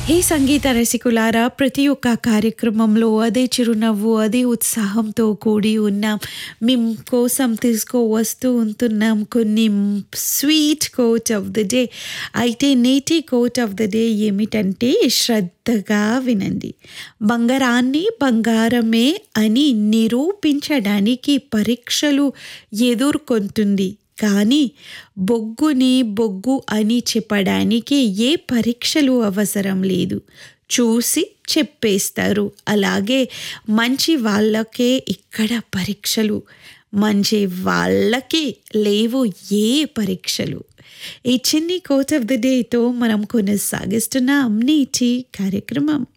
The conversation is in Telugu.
హే సంగీత రసికులారా ప్రతి ఒక్క కార్యక్రమంలో అదే చిరునవ్వు అదే ఉత్సాహంతో కూడి ఉన్నాం మేము కోసం తీసుకో వస్తూ ఉంటున్నాం కొన్ని sweet quote of the day అయితే నేటి కోట్ ఆఫ్ ద డే ఏమిటంటే శ్రద్ధగా వినండి బంగారాన్ని బంగారమే అని నిరూపించడానికి పరీక్షలు ఎదుర్కొంటుంది కానీ బొగ్గుని బొగ్గు అని చెప్పడానికి ఏ పరీక్షలు అవసరం లేదు చూసి చెప్పేస్తారు అలాగే మంచి వాళ్ళకే ఇక్కడ పరీక్షలు మంచి వాళ్ళకి లేవు ఏ పరీక్షలు ఈ చిన్ని కోట్ ఆఫ్ ద డేతో మనం కొనసాగిస్తున్నాం నీటి కార్యక్రమం